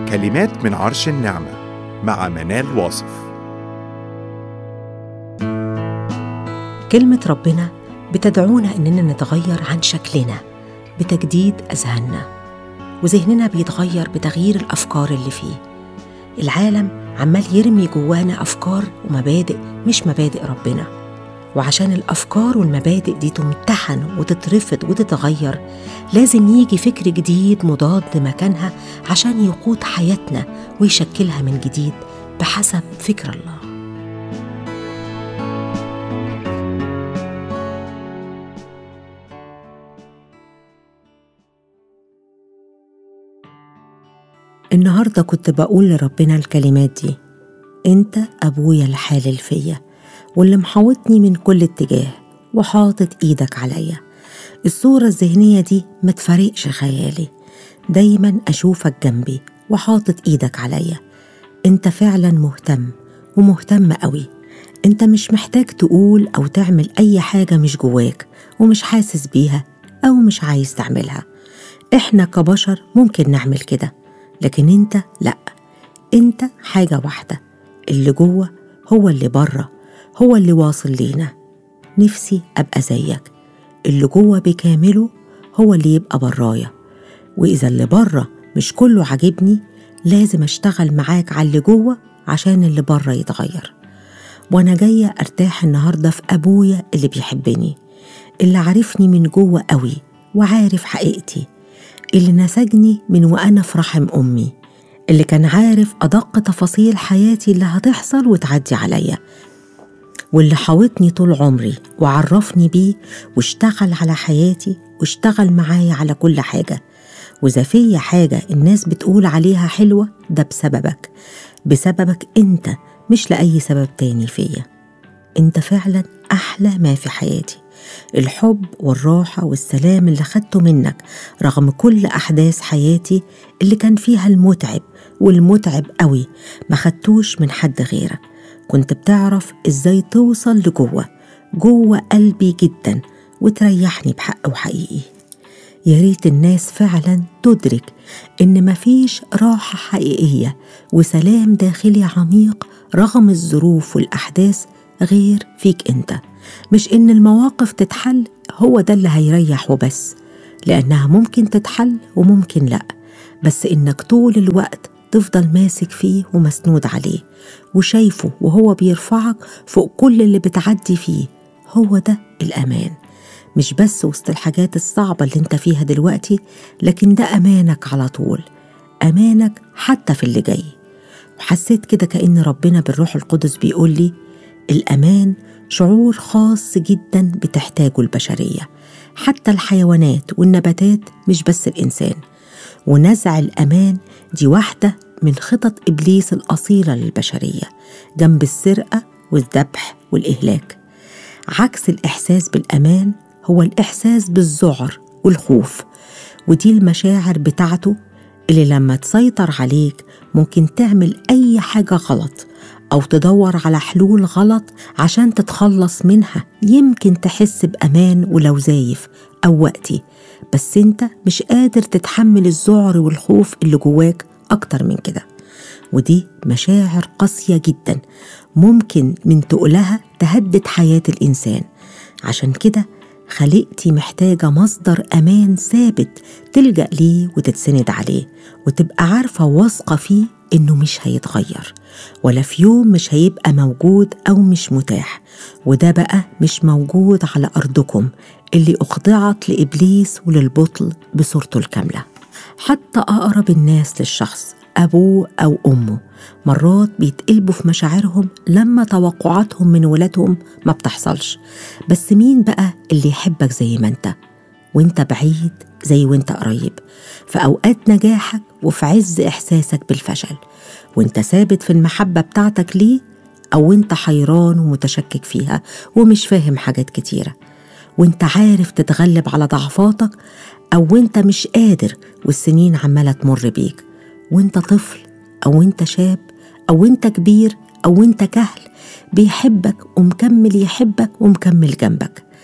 كلمات من عرش النعمة مع منال واصف كلمة ربنا بتدعونا إننا نتغير عن شكلنا بتجديد أذهاننا وذهننا بيتغير بتغيير الأفكار اللي فيه العالم عمال يرمي جوانا أفكار ومبادئ مش مبادئ ربنا وعشان الأفكار والمبادئ دي تمتحن وتترفض وتتغير لازم يجي فكر جديد مضاد مكانها عشان يقود حياتنا ويشكلها من جديد بحسب فكر الله النهارده كنت بقول لربنا الكلمات دي انت ابويا الحالل فيا واللي محاوطني من كل اتجاه وحاطط ايدك عليا الصورة الذهنية دي ما تفارقش خيالي دايما أشوفك جنبي وحاطط إيدك عليا أنت فعلا مهتم ومهتم قوي أنت مش محتاج تقول أو تعمل أي حاجة مش جواك ومش حاسس بيها أو مش عايز تعملها إحنا كبشر ممكن نعمل كده لكن أنت لأ أنت حاجة واحدة اللي جوه هو اللي بره هو اللي واصل لينا نفسي أبقى زيك اللي جوه بكامله هو اللي يبقى برايا وإذا اللي بره مش كله عاجبني لازم أشتغل معاك على اللي جوه عشان اللي بره يتغير وأنا جاية أرتاح النهاردة في أبويا اللي بيحبني اللي عارفني من جوه قوي وعارف حقيقتي اللي نسجني من وأنا في رحم أمي اللي كان عارف أدق تفاصيل حياتي اللي هتحصل وتعدي عليا واللي حاوطني طول عمري وعرفني بيه واشتغل على حياتي واشتغل معايا على كل حاجة وإذا فيا حاجة الناس بتقول عليها حلوة ده بسببك بسببك أنت مش لأي سبب تاني فيا أنت فعلا أحلى ما في حياتي الحب والراحة والسلام اللي خدته منك رغم كل أحداث حياتي اللي كان فيها المتعب والمتعب قوي ما خدتوش من حد غيرك كنت بتعرف ازاي توصل لجوه جوه قلبي جدا وتريحني بحق وحقيقي يا ريت الناس فعلا تدرك ان مفيش راحه حقيقيه وسلام داخلي عميق رغم الظروف والاحداث غير فيك انت مش ان المواقف تتحل هو ده اللي هيريح وبس لانها ممكن تتحل وممكن لا بس انك طول الوقت تفضل ماسك فيه ومسنود عليه وشايفه وهو بيرفعك فوق كل اللي بتعدي فيه هو ده الأمان مش بس وسط الحاجات الصعبة اللي انت فيها دلوقتي لكن ده أمانك على طول أمانك حتى في اللي جاي وحسيت كده كأن ربنا بالروح القدس بيقول لي الأمان شعور خاص جدا بتحتاجه البشرية حتى الحيوانات والنباتات مش بس الإنسان ونزع الأمان دي واحدة من خطط إبليس الأصيلة للبشرية جنب السرقة والذبح والإهلاك عكس الإحساس بالأمان هو الإحساس بالذعر والخوف ودي المشاعر بتاعته اللي لما تسيطر عليك ممكن تعمل أي حاجة غلط أو تدور على حلول غلط عشان تتخلص منها يمكن تحس بأمان ولو زايف أو وقتي بس أنت مش قادر تتحمل الذعر والخوف اللي جواك أكتر من كده ودي مشاعر قاسية جدا ممكن من تقلها تهدد حياة الإنسان عشان كده خلقتي محتاجة مصدر أمان ثابت تلجأ ليه وتتسند عليه وتبقى عارفة واثقة فيه إنه مش هيتغير ولا في يوم مش هيبقى موجود أو مش متاح وده بقى مش موجود على أرضكم اللي أخضعت لإبليس وللبطل بصورته الكاملة حتى أقرب الناس للشخص أبوه أو أمه مرات بيتقلبوا في مشاعرهم لما توقعاتهم من ولادهم ما بتحصلش بس مين بقى اللي يحبك زي ما انت وانت بعيد زي وانت قريب في أوقات نجاحك وفي عز إحساسك بالفشل وانت ثابت في المحبة بتاعتك ليه أو انت حيران ومتشكك فيها ومش فاهم حاجات كتيرة وانت عارف تتغلب على ضعفاتك أو انت مش قادر والسنين عمالة تمر بيك وانت طفل أو انت شاب أو انت كبير أو انت كهل بيحبك ومكمل يحبك ومكمل جنبك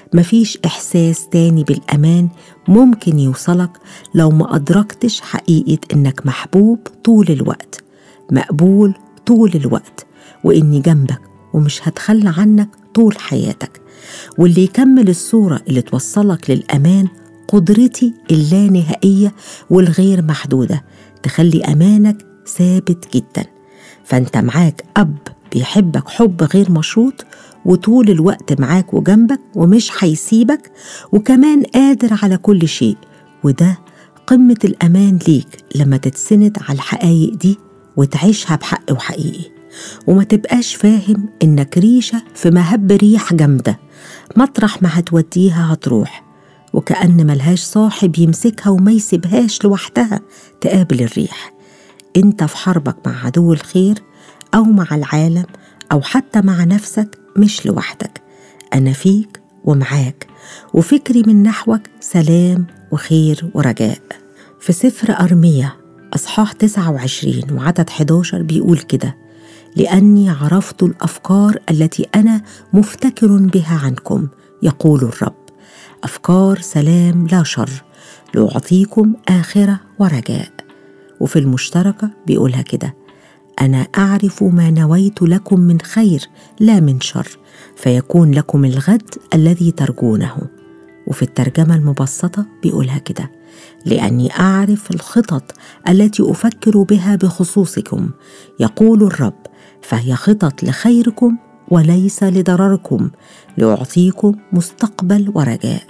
مفيش إحساس تاني بالأمان ممكن يوصلك لو ما أدركتش حقيقة إنك محبوب طول الوقت مقبول طول الوقت وإني جنبك ومش هتخلى عنك طول حياتك واللي يكمل الصورة اللي توصلك للأمان قدرتي اللانهائية والغير محدودة تخلي أمانك ثابت جدا فأنت معاك أب بيحبك حب غير مشروط وطول الوقت معاك وجنبك ومش هيسيبك وكمان قادر على كل شيء وده قمة الأمان ليك لما تتسند على الحقايق دي وتعيشها بحق وحقيقي وما تبقاش فاهم إنك ريشة في مهب ريح جامدة مطرح ما هتوديها هتروح وكأن ملهاش صاحب يمسكها وما يسيبهاش لوحدها تقابل الريح انت في حربك مع عدو الخير أو مع العالم أو حتى مع نفسك مش لوحدك أنا فيك ومعاك وفكري من نحوك سلام وخير ورجاء في سفر أرمية أصحاح 29 وعدد 11 بيقول كده لأني عرفت الأفكار التي أنا مفتكر بها عنكم يقول الرب أفكار سلام لا شر لأعطيكم آخرة ورجاء وفي المشتركة بيقولها كده انا اعرف ما نويت لكم من خير لا من شر فيكون لكم الغد الذي ترجونه وفي الترجمه المبسطه بيقولها كده لاني اعرف الخطط التي افكر بها بخصوصكم يقول الرب فهي خطط لخيركم وليس لضرركم لاعطيكم مستقبل ورجاء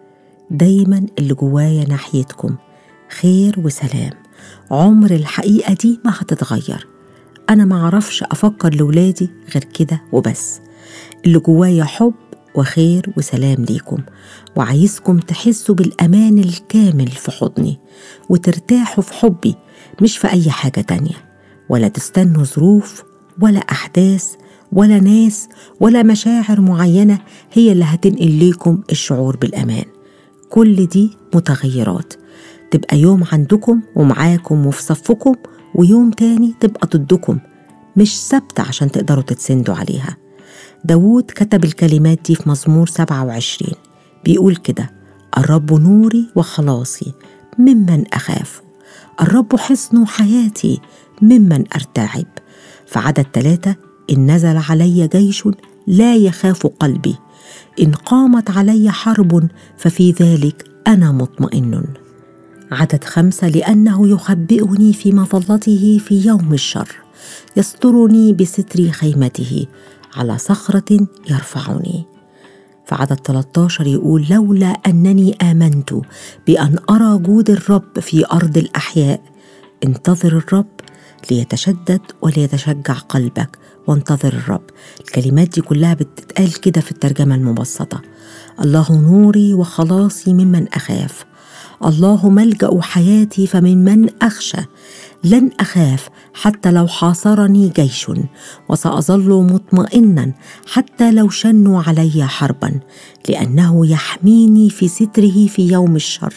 دايما اللي جوايا ناحيتكم خير وسلام عمر الحقيقه دي ما هتتغير أنا ما أعرفش أفكر لولادي غير كده وبس اللي جوايا حب وخير وسلام ليكم وعايزكم تحسوا بالأمان الكامل في حضني وترتاحوا في حبي مش في أي حاجة تانية ولا تستنوا ظروف ولا أحداث ولا ناس ولا مشاعر معينة هي اللي هتنقل لكم الشعور بالأمان كل دي متغيرات تبقى يوم عندكم ومعاكم وفي صفكم ويوم تاني تبقى ضدكم مش ثابتة عشان تقدروا تتسندوا عليها داوود كتب الكلمات دي في مزمور 27 بيقول كده الرب نوري وخلاصي ممن أخاف الرب حصن حياتي ممن أرتعب في عدد ثلاثة إن نزل علي جيش لا يخاف قلبي إن قامت علي حرب ففي ذلك أنا مطمئن عدد خمسة لأنه يخبئني في مظلته في يوم الشر يسترني بستر خيمته على صخرة يرفعني فعدد 13 يقول لولا أنني آمنت بأن أرى جود الرب في أرض الأحياء انتظر الرب ليتشدد وليتشجع قلبك وانتظر الرب الكلمات دي كلها بتتقال كده في الترجمة المبسطة الله نوري وخلاصي ممن أخاف الله ملجا حياتي فمن من اخشى لن اخاف حتى لو حاصرني جيش وساظل مطمئنا حتى لو شنوا علي حربا لانه يحميني في ستره في يوم الشر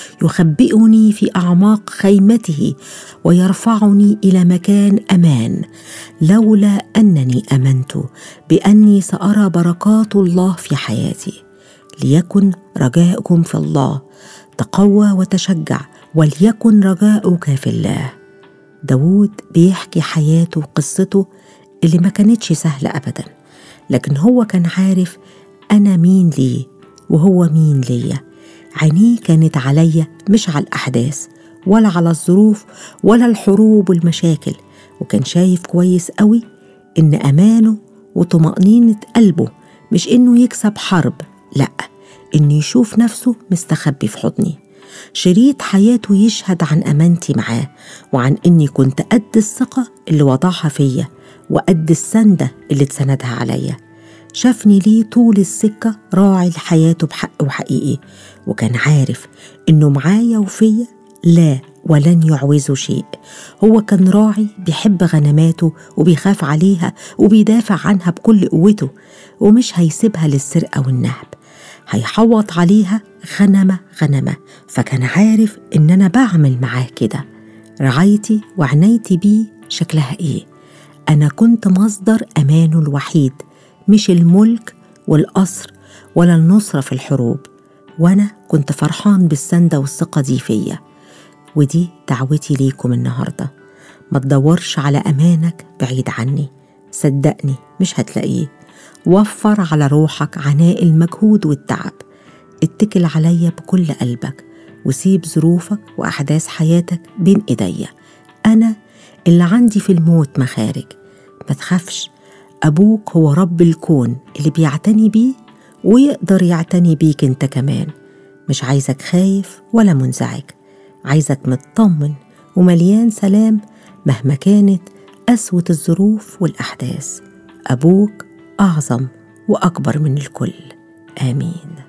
يخبئني في اعماق خيمته ويرفعني الى مكان امان لولا انني امنت باني سارى بركات الله في حياتي ليكن رجاؤكم في الله تقوى وتشجع وليكن رجاؤك في الله داود بيحكي حياته وقصته اللي ما كانتش سهلة أبدا لكن هو كان عارف أنا مين ليه وهو مين ليا عينيه كانت عليا مش على الأحداث ولا على الظروف ولا الحروب والمشاكل وكان شايف كويس قوي إن أمانه وطمأنينة قلبه مش إنه يكسب حرب لأ إنه يشوف نفسه مستخبي في حضني شريط حياته يشهد عن أمانتي معاه وعن إني كنت قد الثقة اللي وضعها فيا وقد السندة اللي اتسندها عليا شافني ليه طول السكة راعي لحياته بحق وحقيقي وكان عارف إنه معايا وفيا لا ولن يعوزه شيء هو كان راعي بيحب غنماته وبيخاف عليها وبيدافع عنها بكل قوته ومش هيسيبها للسرقة والنهب هيحوط عليها غنمة غنمة فكان عارف إن أنا بعمل معاه كده رعايتي وعنايتي بيه شكلها إيه أنا كنت مصدر أمانه الوحيد مش الملك والقصر ولا النصرة في الحروب وأنا كنت فرحان بالسندة والثقة دي فيا ودي دعوتي ليكم النهاردة ما تدورش على أمانك بعيد عني صدقني مش هتلاقيه وفر على روحك عناء المجهود والتعب اتكل عليا بكل قلبك وسيب ظروفك وأحداث حياتك بين إيديا أنا اللي عندي في الموت مخارج ما تخافش أبوك هو رب الكون اللي بيعتني بيه ويقدر يعتني بيك انت كمان مش عايزك خايف ولا منزعج عايزك مطمن ومليان سلام مهما كانت قسوة الظروف والأحداث أبوك أعظم وأكبر من الكل آمين